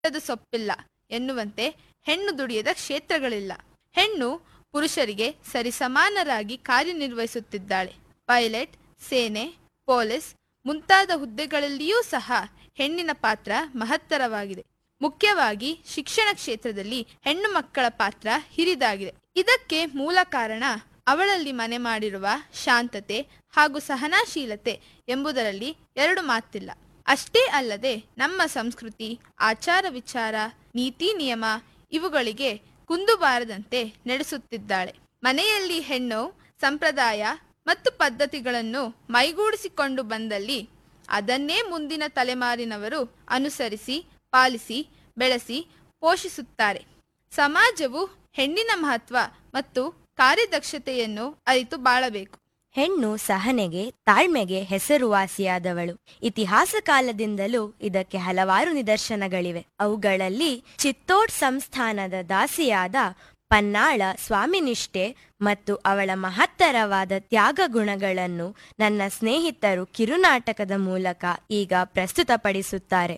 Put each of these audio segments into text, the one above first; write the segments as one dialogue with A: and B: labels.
A: The ಸೊಪ್ಪಿಲ್ಲ ಎನ್ನುವಂತೆ ಹೆಣ್ಣು ದುಡಿಯದ ಕ್ಷೇತ್ರಗಳಿಲ್ಲ ಹೆಣ್ಣು ಪುರುಷರಿಗೆ ಸರಿಸಮಾನರಾಗಿ ಕಾರ್ಯನಿರ್ವಹಿಸುತ್ತಿದ್ದಾಳೆ ಪೈಲಟ್ ಸೇನೆ ಪೊಲೀಸ್ ಮುಂತಾದ ಹುದ್ದೆಗಳಲ್ಲಿಯೂ ಸಹ ಹೆಣ್ಣಿನ ಪಾತ್ರ ಮಹತ್ತರವಾಗಿದೆ ಮುಖ್ಯವಾಗಿ ಶಿಕ್ಷಣ ಕ್ಷೇತ್ರದಲ್ಲಿ ಹೆಣ್ಣು ಮಕ್ಕಳ ಪಾತ್ರ ಹಿರಿದಾಗಿದೆ ಇದಕ್ಕೆ ಮೂಲ ಕಾರಣ ಅವಳಲ್ಲಿ ಮನೆ ಮಾಡಿರುವ ಶಾಂತತೆ ಹಾಗೂ ಸಹನಾಶೀಲತೆ ಎಂಬುದರಲ್ಲಿ ಎರಡು ಮಾತಿಲ್ಲ ಅಷ್ಟೇ ಅಲ್ಲದೆ ನಮ್ಮ ಸಂಸ್ಕೃತಿ ಆಚಾರ ವಿಚಾರ ನೀತಿ ನಿಯಮ ಇವುಗಳಿಗೆ ಕುಂದು ಬಾರದಂತೆ ನಡೆಸುತ್ತಿದ್ದಾಳೆ ಮನೆಯಲ್ಲಿ ಹೆಣ್ಣು ಸಂಪ್ರದಾಯ ಮತ್ತು ಪದ್ಧತಿಗಳನ್ನು ಮೈಗೂಡಿಸಿಕೊಂಡು ಬಂದಲ್ಲಿ ಅದನ್ನೇ ಮುಂದಿನ ತಲೆಮಾರಿನವರು ಅನುಸರಿಸಿ ಪಾಲಿಸಿ ಬೆಳೆಸಿ ಪೋಷಿಸುತ್ತಾರೆ ಸಮಾಜವು ಹೆಣ್ಣಿನ ಮಹತ್ವ ಮತ್ತು ಕಾರ್ಯದಕ್ಷತೆಯನ್ನು ಅರಿತು ಬಾಳಬೇಕು
B: ಹೆಣ್ಣು ಸಹನೆಗೆ ತಾಳ್ಮೆಗೆ ಹೆಸರುವಾಸಿಯಾದವಳು ಇತಿಹಾಸ ಕಾಲದಿಂದಲೂ ಇದಕ್ಕೆ ಹಲವಾರು ನಿದರ್ಶನಗಳಿವೆ ಅವುಗಳಲ್ಲಿ ಚಿತ್ತೋಡ್ ಸಂಸ್ಥಾನದ ದಾಸಿಯಾದ ಪನ್ನಾಳ ಸ್ವಾಮಿನಿಷ್ಠೆ ಮತ್ತು ಅವಳ ಮಹತ್ತರವಾದ ತ್ಯಾಗ ಗುಣಗಳನ್ನು ನನ್ನ ಸ್ನೇಹಿತರು ಕಿರುನಾಟಕದ ಮೂಲಕ ಈಗ ಪ್ರಸ್ತುತಪಡಿಸುತ್ತಾರೆ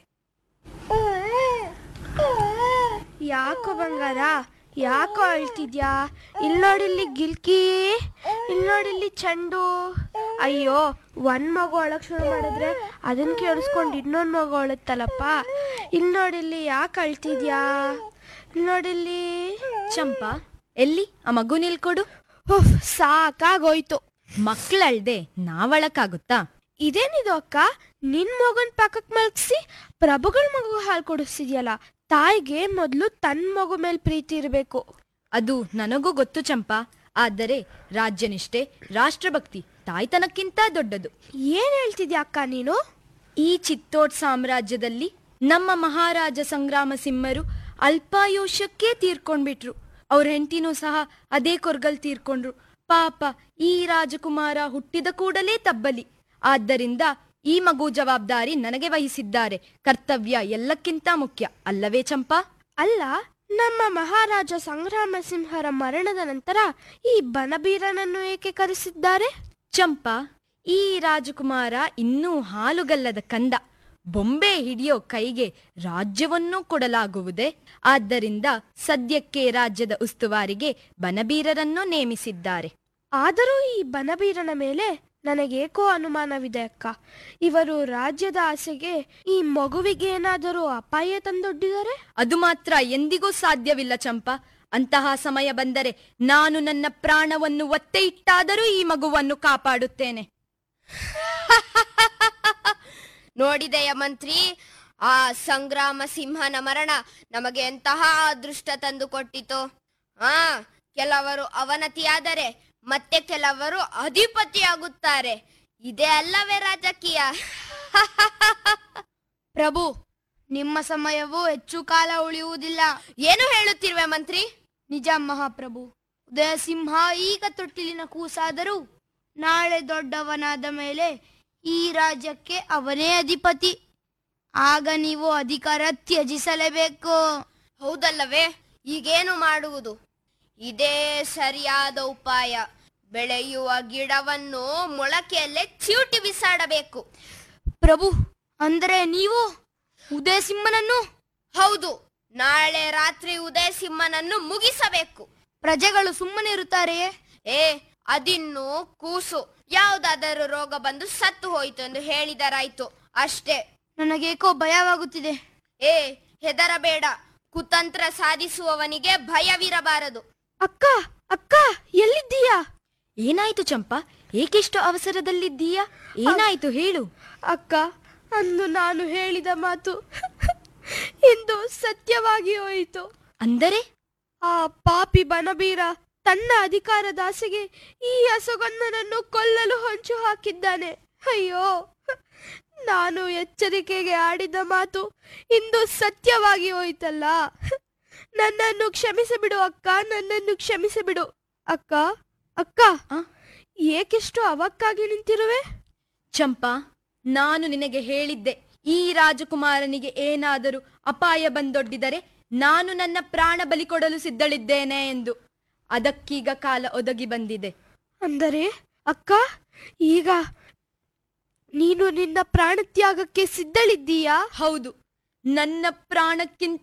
C: ಯಾಕೋ ಬಂಗಾರ ಯಾಕೋ ಅಳ್ತಿದ್ಯಾ ಇಲ್ಲಿ ನೋಡಿಲ್ಲಿ ಗಿಲ್ಕಿ ಇಲ್ಲಿ ನೋಡಿಲ್ಲಿ ಚಂಡು ಅಯ್ಯೋ ಒಂದ್ ಮಗು ಅಳಕ್ ಶುರು ಮಾಡಿದ್ರೆ ಅದನ್ನ ಕೇಳಿಸ್ಕೊಂಡು ಇನ್ನೊಂದ್ ಮಗು ಅಳುತ್ತಲ್ಲಪ್ಪ ಇಲ್ಲಿ ನೋಡಿಲ್ಲಿ ಯಾಕೆ ಅಳ್ತಿದ್ಯಾ ಇಲ್ಲಿ ನೋಡಿಲ್ಲಿ
D: ಚಂಪಾ ಎಲ್ಲಿ ಆ ಮಗು ನಿಲ್ಕೊಡು
C: ಉಫ್ ಸಾಕಾಗೋಯ್ತು
D: ಮಕ್ಕಳಲ್ದೆ ನಾವಳಕ್ಕಾಗುತ್ತಾ
C: ಇದೇನಿದು ಅಕ್ಕ ನಿನ್ ಮಗನ್ ಪಕ್ಕಕ್ ಮಲಗಿಸಿ ಪ್ರಭುಗಳ ಮಗು ಹಾಲು ಕೊಡಿಸ್ತಿದ್ಯಲ್ಲ ತಾಯಿಗೆ ಮೊದಲು ತನ್ನ ಮಗು ಮೇಲೆ ಪ್ರೀತಿ ಇರಬೇಕು
D: ಅದು ನನಗೂ ಗೊತ್ತು ಚಂಪಾ ಆದರೆ ರಾಜ್ಯನಿಷ್ಠೆ ರಾಷ್ಟ್ರಭಕ್ತಿ ತಾಯ್ತನಕ್ಕಿಂತ ದೊಡ್ಡದು
C: ಏನ್ ಹೇಳ್ತಿದ್ಯಾ ಅಕ್ಕ ನೀನು
D: ಈ ಚಿತ್ತೋಡ್ ಸಾಮ್ರಾಜ್ಯದಲ್ಲಿ ನಮ್ಮ ಮಹಾರಾಜ ಸಂಗ್ರಾಮ ಸಿಂಹರು ಅಲ್ಪಾಯುಷ್ಯಕ್ಕೆ ತೀರ್ಕೊಂಡ್ಬಿಟ್ರು ಅವ್ರ ಹೆಂಡತಿನೂ ಸಹ ಅದೇ ಕೊರ್ಗಲ್ ತೀರ್ಕೊಂಡ್ರು ಪಾಪ ಈ ರಾಜಕುಮಾರ ಹುಟ್ಟಿದ ಕೂಡಲೇ ತಬ್ಬಲಿ ಆದ್ದರಿಂದ ಈ ಮಗು ಜವಾಬ್ದಾರಿ ನನಗೆ ವಹಿಸಿದ್ದಾರೆ ಕರ್ತವ್ಯ ಎಲ್ಲಕ್ಕಿಂತ ಮುಖ್ಯ ಅಲ್ಲವೇ ಚಂಪಾ
C: ಅಲ್ಲ ನಮ್ಮ ಮಹಾರಾಜ ಸಂಗ್ರಾಮ ಸಿಂಹರ ಮರಣದ ನಂತರ ಈ ಬನಬೀರನನ್ನು ಏಕೆ ಕರೆಸಿದ್ದಾರೆ
D: ಚಂಪಾ ಈ ರಾಜಕುಮಾರ ಇನ್ನೂ ಹಾಲುಗಲ್ಲದ ಕಂದ ಬೊಂಬೆ ಹಿಡಿಯೋ ಕೈಗೆ ರಾಜ್ಯವನ್ನೂ ಕೊಡಲಾಗುವುದೇ ಆದ್ದರಿಂದ ಸದ್ಯಕ್ಕೆ ರಾಜ್ಯದ ಉಸ್ತುವಾರಿಗೆ ಬನಬೀರರನ್ನು ನೇಮಿಸಿದ್ದಾರೆ
C: ಆದರೂ ಈ ಬನಬೀರನ ಮೇಲೆ ನನಗೇಕೋ ಅನುಮಾನವಿದೆ ಅಕ್ಕ ಇವರು ರಾಜ್ಯದ ಆಸೆಗೆ ಈ ಮಗುವಿಗೆ ಏನಾದರೂ ಅಪಾಯ ತಂದೊಡ್ಡಿದರೆ
D: ಅದು ಮಾತ್ರ ಎಂದಿಗೂ ಸಾಧ್ಯವಿಲ್ಲ ಚಂಪಾ ಅಂತಹ ಸಮಯ ಬಂದರೆ ನಾನು ನನ್ನ ಪ್ರಾಣವನ್ನು ಒತ್ತೆ ಇಟ್ಟಾದರೂ ಈ ಮಗುವನ್ನು ಕಾಪಾಡುತ್ತೇನೆ
E: ನೋಡಿದೆಯ ಮಂತ್ರಿ ಆ ಸಂಗ್ರಾಮ ಸಿಂಹನ ಮರಣ ನಮಗೆ ಎಂತಹ ಅದೃಷ್ಟ ತಂದು ಕೊಟ್ಟಿತು ಆ ಕೆಲವರು ಅವನತಿಯಾದರೆ ಮತ್ತೆ ಕೆಲವರು ಅಧಿಪತಿಯಾಗುತ್ತಾರೆ ಇದೇ ಅಲ್ಲವೇ ರಾಜಕೀಯ
C: ಪ್ರಭು ನಿಮ್ಮ ಸಮಯವು ಹೆಚ್ಚು ಕಾಲ ಉಳಿಯುವುದಿಲ್ಲ
E: ಏನು ಹೇಳುತ್ತಿರುವೆ ಮಂತ್ರಿ
C: ನಿಜ ಮಹಾಪ್ರಭು ಉದಯಸಿಂಹ ಈಗ ತೊಟ್ಟಿಲಿನ ಕೂಸಾದರೂ ನಾಳೆ ದೊಡ್ಡವನಾದ ಮೇಲೆ ಈ ರಾಜ್ಯಕ್ಕೆ ಅವನೇ ಅಧಿಪತಿ ಆಗ ನೀವು ಅಧಿಕಾರ ತ್ಯಜಿಸಲೇಬೇಕು
E: ಹೌದಲ್ಲವೇ ಈಗೇನು ಮಾಡುವುದು ಇದೇ ಸರಿಯಾದ ಉಪಾಯ ಬೆಳೆಯುವ ಗಿಡವನ್ನು ಮೊಳಕೆಯಲ್ಲೇ ಚೀಟಿ ಬಿಸಾಡಬೇಕು
C: ಪ್ರಭು ಅಂದರೆ ನೀವು ಉದಯಸಿಂಹನನ್ನು
E: ಹೌದು ನಾಳೆ ರಾತ್ರಿ ಉದಯ ಸಿಂಹನನ್ನು ಮುಗಿಸಬೇಕು
C: ಪ್ರಜೆಗಳು ಸುಮ್ಮನೆ ಇರುತ್ತಾರೆಯೇ
E: ಏ ಅದಿನ್ನು ಕೂಸು ಯಾವುದಾದರೂ ರೋಗ ಬಂದು ಸತ್ತು ಹೋಯಿತು ಎಂದು ಹೇಳಿದರಾಯ್ತು ಅಷ್ಟೇ
C: ನನಗೇಕೋ ಭಯವಾಗುತ್ತಿದೆ
E: ಏ ಹೆದರಬೇಡ ಕುತಂತ್ರ ಸಾಧಿಸುವವನಿಗೆ ಭಯವಿರಬಾರದು
C: ಅಕ್ಕ ಅಕ್ಕ ಎಲ್ಲಿದ್ದೀಯಾ
D: ಏನಾಯ್ತು ಚಂಪಾ ಏಕೆಷ್ಟು ಅವಸರದಲ್ಲಿದ್ದೀಯಾ ಏನಾಯ್ತು ಹೇಳು
C: ಅಕ್ಕ ಅಂದು ನಾನು ಹೇಳಿದ ಮಾತು ಇಂದು ಸತ್ಯವಾಗಿ ಹೋಯಿತು
D: ಅಂದರೆ
C: ಆ ಪಾಪಿ ಬನಬೀರ ತನ್ನ ಅಧಿಕಾರದಾಸೆಗೆ ಈ ಹಸುಗನ್ನನನ್ನು ಕೊಲ್ಲಲು ಹೊಂಚು ಹಾಕಿದ್ದಾನೆ ಅಯ್ಯೋ ನಾನು ಎಚ್ಚರಿಕೆಗೆ ಆಡಿದ ಮಾತು ಇಂದು ಸತ್ಯವಾಗಿ ಹೋಯ್ತಲ್ಲ ನನ್ನನ್ನು ಕ್ಷಮಿಸಿಬಿಡು ಅಕ್ಕ ನನ್ನನ್ನು ಕ್ಷಮಿಸಿಬಿಡು ಅಕ್ಕ ಅಕ್ಕ
D: ಆ?
C: ಏಕೆಷ್ಟು ಅವಕ್ಕಾಗಿ ನಿಂತಿರುವೆ
D: ಚಂಪಾ ನಾನು ನಿನಗೆ ಹೇಳಿದ್ದೆ ಈ ರಾಜಕುಮಾರನಿಗೆ ಏನಾದರೂ ಅಪಾಯ ಬಂದೊಡ್ಡಿದರೆ ನಾನು ನನ್ನ ಪ್ರಾಣ ಬಲಿ ಕೊಡಲು ಸಿದ್ಧಳಿದ್ದೇನೆ ಎಂದು ಅದಕ್ಕೀಗ ಕಾಲ ಒದಗಿ ಬಂದಿದೆ
C: ಅಂದರೆ ಅಕ್ಕ ಈಗ ನೀನು ನಿನ್ನ ಪ್ರಾಣತ್ಯಾಗಕ್ಕೆ ಸಿದ್ಧಳಿದ್ದೀಯಾ
D: ಹೌದು ನನ್ನ ಪ್ರಾಣಕ್ಕಿಂತ